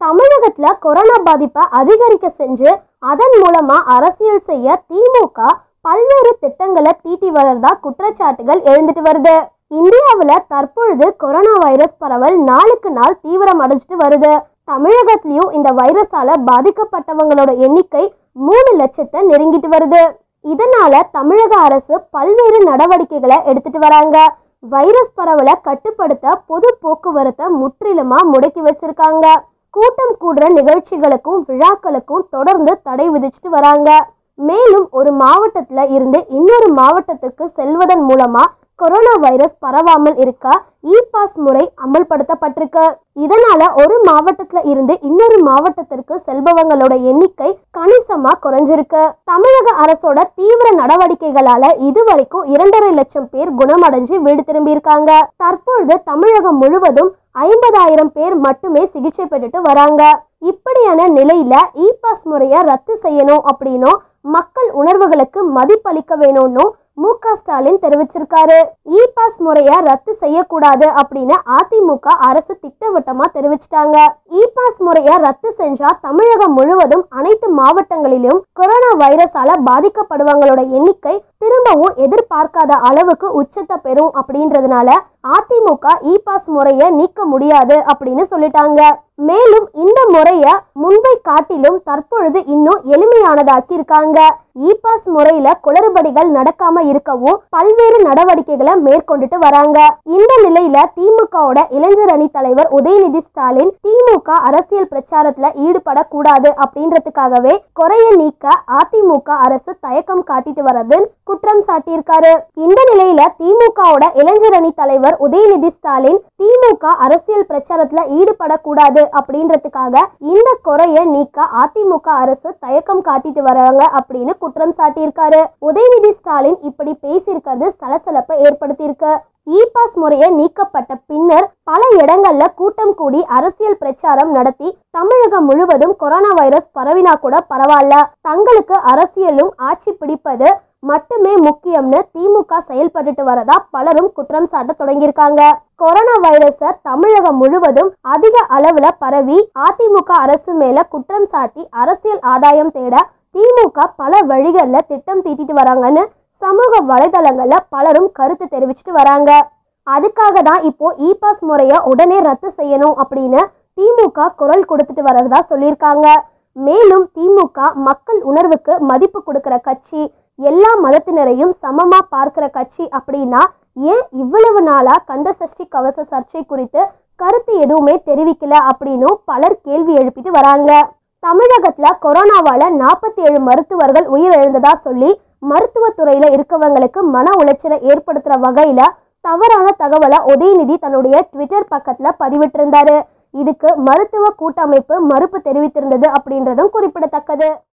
தமிழகத்துல கொரோனா பாதிப்பை அதிகரிக்க செஞ்சு அதன் மூலமா அரசியல் செய்ய திமுக பல்வேறு திட்டங்களை தீட்டி வர்றதா குற்றச்சாட்டுகள் எழுந்துட்டு வருது இந்தியாவுல தற்பொழுது கொரோனா வைரஸ் பரவல் நாளுக்கு நாள் தீவிரம் அடைஞ்சிட்டு வருது தமிழகத்திலயும் இந்த வைரஸால பாதிக்கப்பட்டவங்களோட எண்ணிக்கை மூணு லட்சத்தை நெருங்கிட்டு வருது இதனால தமிழக அரசு பல்வேறு நடவடிக்கைகளை எடுத்துட்டு வராங்க வைரஸ் பரவலை கட்டுப்படுத்த பொது போக்குவரத்தை முற்றிலுமா முடக்கி வச்சிருக்காங்க கூட்டம் கூடுற நிகழ்ச்சிகளுக்கும் விழாக்களுக்கும் தொடர்ந்து தடை விதிச்சுட்டு வராங்க மேலும் ஒரு மாவட்டத்துல இருந்து இன்னொரு மாவட்டத்திற்கு செல்வதன் மூலமா கொரோனா வைரஸ் பரவாமல் இருக்க இ பாஸ் முறை அமல்படுத்தப்பட்டிருக்கு இதனால ஒரு மாவட்டத்துல இருந்து இன்னொரு மாவட்டத்திற்கு செல்பவங்களோட எண்ணிக்கை கணிசமா குறைஞ்சிருக்கு தமிழக அரசோட தீவிர நடவடிக்கைகளால இதுவரைக்கும் இரண்டரை லட்சம் பேர் குணமடைஞ்சு வீடு திரும்பியிருக்காங்க தற்பொழுது தமிழகம் முழுவதும் ஐம்பதாயிரம் பேர் மட்டுமே சிகிச்சை பெற்றுட்டு வராங்க இப்படியான நிலையில இ பாஸ் முறையை ரத்து செய்யணும் அப்படின்னும் மக்கள் உணர்வுகளுக்கு மதிப்பளிக்க வேணும்னு மு க ஸ்டாலின் தெரிவிச்சிருக்காரு இ பாஸ் முறைய ரத்து செய்யக்கூடாது அப்படின்னு அதிமுக அரசு திட்டவட்டமா தெரிவிச்சிட்டாங்க இ பாஸ் முறைய ரத்து செஞ்சா தமிழகம் முழுவதும் அனைத்து மாவட்டங்களிலும் கொரோனா வைரஸால பாதிக்கப்படுவங்களோட எண்ணிக்கை திரும்பவும் எதிர்பார்க்காத அளவுக்கு உச்சத்தை பெறும் அப்படின்றதுனால அதிமுக இ பாஸ் முறைய நீக்க முடியாது அப்படின்னு சொல்லிட்டாங்க மேலும் இந்த முறைய முன்பை காட்டிலும் தற்பொழுது இன்னும் எளிமையானதாக்கி இருக்காங்க இ பாஸ் முறையில குளறுபடிகள் நடக்காம இருக்கவும் பல்வேறு நடவடிக்கைகளை மேற்கொண்டுட்டு வராங்க இந்த நிலையில திமுகவோட இளைஞர் அணி தலைவர் உதயநிதி ஸ்டாலின் திமுக அரசியல் பிரச்சாரத்துல ஈடுபடக்கூடாது அப்படின்றதுக்காகவே குறைய நீக்க அதிமுக அரசு தயக்கம் காட்டிட்டு வரது குற்றம் சாட்டியிருக்காரு இந்த நிலையில திமுகவோட இளைஞர் அணி தலைவர் உதயநிதி ஸ்டாலின் திமுக அரசியல் பிரச்சாரத்துல ஈடுபடக்கூடாது அப்படின்றதுக்காக இந்த குறைய நீக்க அதிமுக அரசு தயக்கம் காட்டிட்டு வராங்க அப்படின்னு குற்றம் சாட்டியிருக்காரு உதயநிதி ஸ்டாலின் இப்படி பேசியிருக்கிறது சலசலப்பை ஏற்படுத்தியிருக்கு இ பாஸ் முறையை நீக்கப்பட்ட பின்னர் பல இடங்கள்ல கூட்டம் கூடி அரசியல் பிரச்சாரம் நடத்தி தமிழகம் முழுவதும் கொரோனா வைரஸ் பரவினா கூட பரவாயில்ல தங்களுக்கு அரசியலும் ஆட்சி பிடிப்பது மட்டுமே முக்கியம்னு திமுக செயல்பட்டுட்டு வரதா பலரும் குற்றம் சாட்ட தொடங்கியிருக்காங்க கொரோனா வைரஸ தமிழகம் முழுவதும் அதிக அளவுல பரவி அதிமுக அரசு மேல குற்றம் சாட்டி அரசியல் ஆதாயம் தேட திமுக பல வழிகள்ல திட்டம் தீட்டிட்டு வராங்கன்னு சமூக வலைதளங்கள்ல பலரும் கருத்து தெரிவிச்சிட்டு வராங்க அதுக்காக தான் இப்போ இ பாஸ் முறையை உடனே ரத்து செய்யணும் அப்படின்னு திமுக குரல் கொடுத்துட்டு வர்றதா சொல்லியிருக்காங்க மேலும் திமுக மக்கள் உணர்வுக்கு மதிப்பு கொடுக்கிற கட்சி எல்லா மதத்தினரையும் சமமா பார்க்கிற கட்சி அப்படின்னா ஏன் இவ்வளவு நாளா கந்த சஷ்டி கவச சர்ச்சை குறித்து கருத்து எதுவுமே தெரிவிக்கல அப்படின்னும் பலர் கேள்வி எழுப்பிட்டு வராங்க தமிழகத்துல கொரோனாவால நாற்பத்தி ஏழு மருத்துவர்கள் உயிரிழந்ததா சொல்லி மருத்துவத்துறையில இருக்கவங்களுக்கு மன உளைச்சலை ஏற்படுத்துற வகையில தவறான தகவலை உதயநிதி தன்னுடைய ட்விட்டர் பக்கத்துல பதிவிட்டிருந்தாரு இதுக்கு மருத்துவ கூட்டமைப்பு மறுப்பு தெரிவித்திருந்தது அப்படின்றதும் குறிப்பிடத்தக்கது